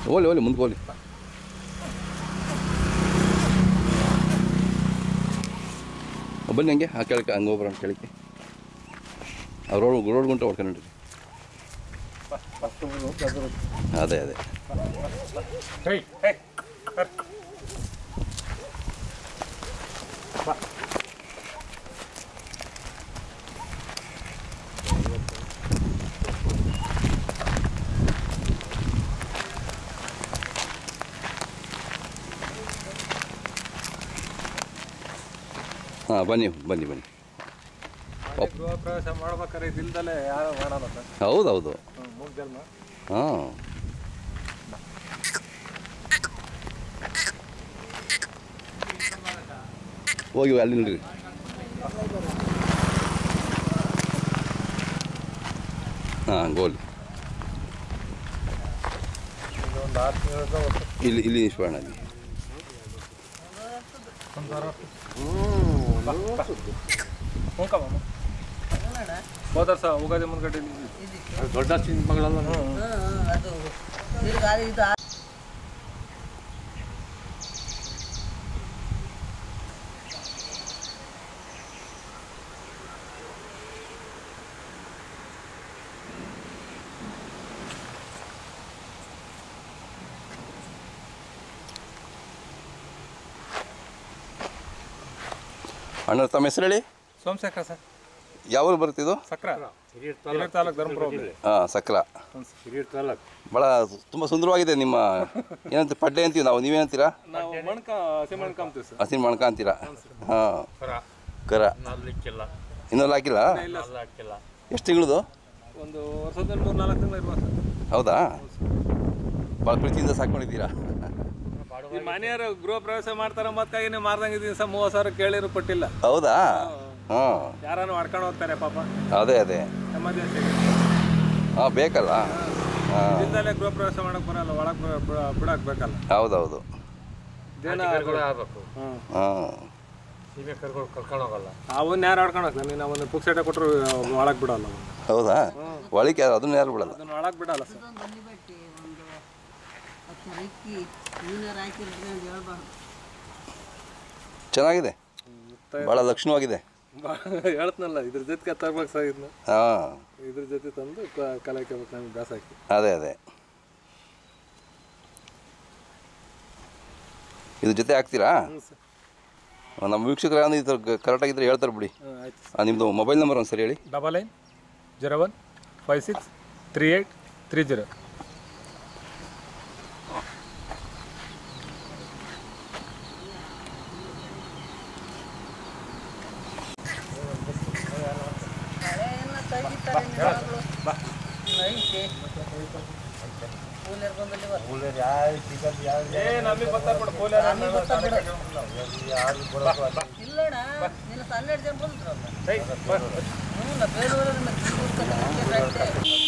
ಹೋಲಿ ಹೋಲಿ ಮುಂದೆ ಹೋಲಿ ಬನ್ನಿ ಹಂಗೆ ಆ ಕೆಳಕ್ಕೆ ಹಂಗೆ ಹೋಗ್ಬರೋಣ ಕೆಳಕ್ಕೆ ಆ ರೋಡ್ ರೋಡ್ ಗುಂಟ ಹೊಡ್ಕೊಂಡು ಅದೇ ಅದೇ ಹಾಂ ಬನ್ನಿ ಬನ್ನಿ ಬನ್ನಿ ಗೃಹ ಪ್ರವೇಶ ಮಾಡ್ಬೇಕಾದ್ರೆ ಇದಿಲ್ದಲೆ ಯಾರು ಮಾಡಲ್ಲ ಸರ್ ಹೌದು ಹೌದು ಮೂರು ಜನ್ಮ ಹಾಂ ಹೋಗಿ ಅಲ್ಲಿ ನಿಲ್ರಿ ಹಾಂ ಗೋಲ್ ಒಂದು ಆರು ತಿಂಗಳದ ಇಲ್ಲಿ ಇಲ್ಲಿ ನಿಲ್ಸ್ಬೇಡ ಅಲ್ಲಿ ಹೋದ ವರ್ಷ ಉಗಾದಿ ಮುಂದ್ಗಡೆ ದೊಡ್ಡ ಸಿನಿಮಾಗಳೆಲ್ಲ ಅದು ತಿರ್ಗಾ ಇದು ಅಣ್ಣ ತಮ್ಮ ಹೆಸರು ಹೇಳಿ ಸೋಮಶೇಖರ ಸರ್ ಯಾವ ಬರ್ತಿದ್ದು ಸಕ್ರ ಹಿರಿಯರ್ ಹಿರಿಯೂರು ತಾಲೂಕು ಧರ್ಮಪುರ ಹೋಬಳಿ. ಹಾಂ ಸಕ್ರ ಹಿರಿಯರ್ ತಾಲೂಕು ಭಾಳ ತುಂಬ ಸುಂದರವಾಗಿದೆ ನಿಮ್ಮ ಏನಂತ ಪಡ್ಡೆ ಅಂತೀವಿ ನಾವು ನೀವೇನಂತೀರಾ ನಾವು ಮಣ್ಕ ಹಸಿ ಮಣ್ಕ ಅಂತೀವಿ ಸರ್ ಹಸಿರು ಮಣ್ಕ ಅಂತೀರಾ ಹಾಂ ಕರ ಕರ ನಾಲ್ಕಿಲ್ಲ ಇನ್ನೊಂದು ಹಾಕಿಲ್ಲ ಇಲ್ಲ ಹಾಕಿಲ್ಲ ಎಷ್ಟು ತಿಂಗಳದು ಒಂದು ವರ್ಷದಲ್ಲಿ ಮೂರು ನಾಲ್ಕು ತಿಂಗಳು ಇರುವ ಸರ್ ಹೌದಾ ಭಾಳ ಪ್ರೀತಿಯಿಂದ ಸಾಕೊಂಡಿದ್ದೀರಾ ಈ ಮನೆಯವರು ಗೃಹ ಪ್ರವೇಶ ಮಾಡ್ತಾರ ಮತ್ಕಾಗಿನೇ ಮಾರ್ದಂಗಿದ್ದೀನಿ ಸರ್ ಮೂವತ್ತು ಸಾವಿರ ಕೇಳಿರು ಕೊಟ್ಟಿಲ್ಲ ಹೌದಾ ಹಾಂ ಯಾರನ್ನು ಮಾಡ್ಕೊಂಡು ಹೋಗ್ತಾರೆ ಪಾಪ ಅದೇ ಅದೇ ಎಮರ್ಜೆನ್ಸಿಗೆ ಹಾಂ ಬೇಕಲ್ಲ ಹಾಂ ಇಲ್ದಲೆ ಗೃಹ ಪ್ರವೇಶ ಮಾಡಕ್ ಬರಲ್ಲ ಒಳಗೆ ಬಿಡಕ್ ಬೇಕಲ್ಲ ಹೌದೌದು ದೇನ ಕರ್ಗಳು ಆಗ್ಬೇಕು ಹ್ಮ್ ಹಾಂ ಸೀಮೆ ಕರ್ಗಳು ಕರ್ಕೊಂಡು ಹೋಗಲ್ಲ ಅವನ್ನ ಯಾರು ಆಡ್ಕೊಂಡು ಹೋಗ್ತಾರೆ ನೀನು ಅವನ್ನ ಪುಕ್ಸೆಟೆ ಕೊಟ್ಟರು ಒಳಗೆ ಬಿಡಲ್ಲ ಅವನ್ನ ಹೌದಾ ಒಳಗೆ ಅದನ್ನ ಯಾರು ಬಿಡಲ್ಲ ಅದನ್ನ ಒಳಗೆ ಬಿಡಲ್ಲ ಸರ್ ಒಂದು ಬನ್ನಿ ಬಟ್ಟೆ ಒಂದು ಹತ್ತು ಅಕ್ಕಿ ಮೀನಾರು ಹಾಕಿರ್ತೀನಿ ಅಂತ ಹೇಳ್ಬಾರ್ದು ಚೆನ್ನಾಗಿದೆ ಭಾಳ ಲಕ್ಷಣವಾಗಿದೆ ಹೇಳ್ತನಲ್ಲ ಇದ್ರ ಜೊತೆಗೆ ತರ್ಬೇಕು ಸರ್ ಇದನ್ನ ಹಾಂ ಇದ್ರ ಜೊತೆ ತಂದು ಕ- ಕಲಾಯ್ಕೋಬೇಕು ನಮ್ಗೆ ಬ್ಯಾಸ ಹಾಕಿ ಅದೇ ಅದೇ ಇದ್ರ ಜೊತೆ ಹಾಕ್ತೀರಾ ಹ್ಞೂ ಸರ್ ನಮ್ಮ ವೀಕ್ಷಕರು ಯಾರು ಈ ಥರ ಕರೆಕ್ಟಾಗಿದ್ದರೆ ಹೇಳ್ತಾರೆ ಬಿಡಿ ಹಾಂ ಆಯ್ತು ಆ, ನಿಮ್ಮದು ಮೊಬೈಲ್ ನಂಬರ್ ಒಂದು ಸರಿ ಹೇಳಿ double nine zero one five six three eight three zero ಮಳೆಯೆಲ್ಲ ತೆಗಿತಾರೆ ನಿಜವಾಗ್ಲೂ. ಐತೆ ಕೂಲರ್ ಬಂದಲ್ಲಿ ಏ ನಮಗೆ ಬರ್ತಾರೆ ಬಿಡು ಇಲ್ಲೋಣ ನಿನ್ನ ಹನ್ನೆರಡು ಜನ ಬಂದ್ರಲ್ಲ ಹ್ಞೂ ನಾ ಬೇಲೂರಲ್ಲಿ ಮತ್ತೆ